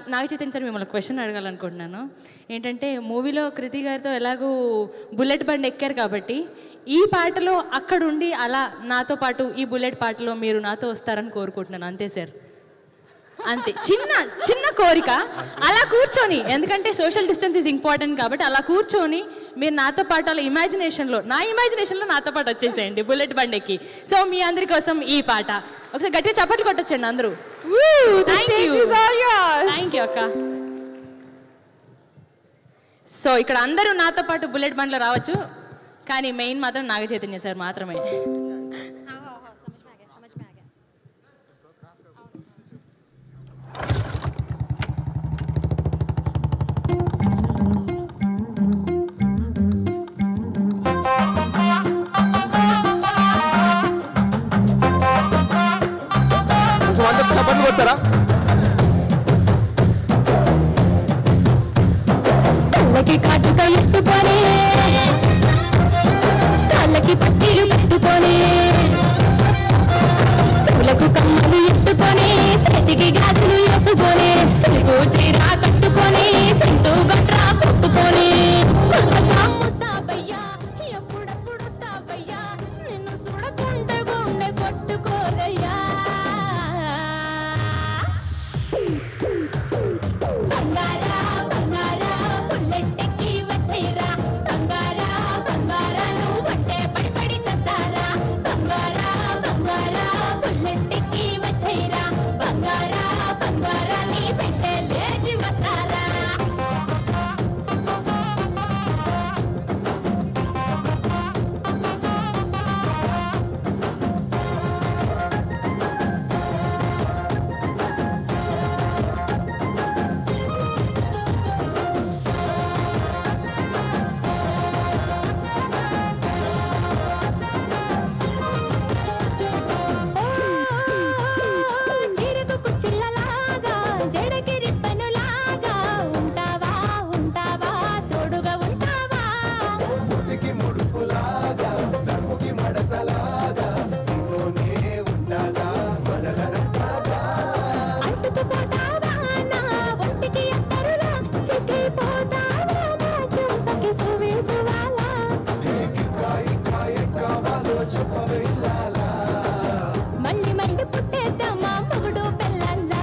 నాగ Chaitanya sir మిమ్మల్ని question అడగాలనుకుంటున్నాను ఏంటంటే మూవీలో కృతి గారితో ఎలాగూ బుల్లెట్ బండి ఎక్కారు కాబట్టి ఈ పాటలో అక్కడుండి అలా నాతో పాటు ఈ బుల్లెట్ పాటలో మీరు నాతో వస్తారని కోరుకుంటున్నాను అంతే సార్ అంతే చిన్న చిన్న కోరిక అలా కూర్చొని ఎందుకంటే సోషల్ డిస్టెన్స్ ఈజ్ ఇంపార్టెంట్ కాబట్టి అలా కూర్చొని మీరు నాతో పాటు అలా ఇమాజినేషన్లో నా ఇమాజినేషన్లో నాతో పాటు వచ్చేసేయండి బుల్లెట్ బండికి సో మీ అందరి కోసం ఈ పాట ఒకసారి గట్టిగా చప్పట్లు కొట్టొచ్చండి అందరూ థ్యాంక్ యూ థ్యాంక్ యూ అక్క సో ఇక్కడ అందరూ నాతో పాటు బుల్లెట్ బండ్లో రావచ్చు కానీ మెయిన్ మాత్రం నాగ చైతన్య సార్ మాత్రమే కొంచెం అందరికి చప్పట్లు కొడతారా కళ్ళకి కాటుక ఎట్టుకొని కాళ్ళకి పట్టీలు కట్టుకొని చెవులకు కమ్మలు ఎట్టుకొని చేతికి గాజులు వేసుకొని సిలుగు చీర కట్టుకొని సెంటు గట్రా కొట్టుకొని కొత్తగా ముస్తాబయ్యా ఎప్పుడెప్పుడు వస్తావయ్యా నిన్ను చూడకుంటే గుండె కొట్టుకోదయ్యా బంగారా బంగారా బుల్లెట్టెక్కి వచ్చేరా బంగారా బంగారా నువ్వంటే పడి పడి చేస్తారా బంగారా బంగారా బుల్లెట్టెక్కి వచ్చేరా బంగారా బంగారా నీ పెట్టే లేచి వస్తారా చీరకు కుచ్చిళ్ళలాగా జడకి రిబ్బనులాగా ఉంటావా ఉంటావా తోడుగా ఉంటావా ముడికి ముడుపులాగా నమ్ముకి మడతలాగా నీతోనే ఉండగా మొదలనట్టాగా అంటుకుపోతావా నా ఒంటికి అత్తరులా సిక్కిపోతావా నా చెంపకి సువేసువాలా ఇంకా ఇంకా ఎక్కావాలో చెప్పవే ఇల్లాలా మళ్ళీ మళ్ళీ పుట్టేద్దామా మొగుడు పెళ్ళల్లా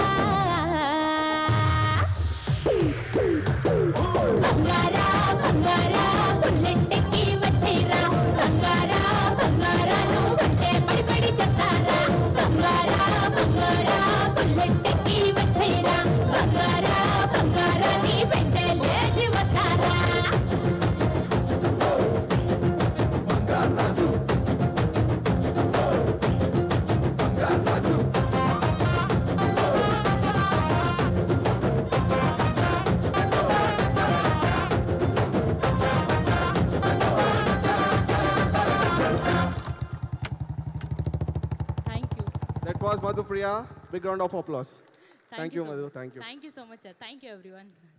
బంగారా బంగారా బుల్లెట్టెక్కి వచ్చేరా బంగారా బంగారా నువ్వంటే పడి పడి చేస్తారా బంగారా బంగారా బుల్లెట్టెక్కి వచ్చేరా బంగారా బంగారా నీ వెంటే లేచి వస్తారా thank you That was Madhu Priya. Big round of applause. Thank you, so Madhu. much. Thank you. Thank you so much, sir. Thank you, everyone.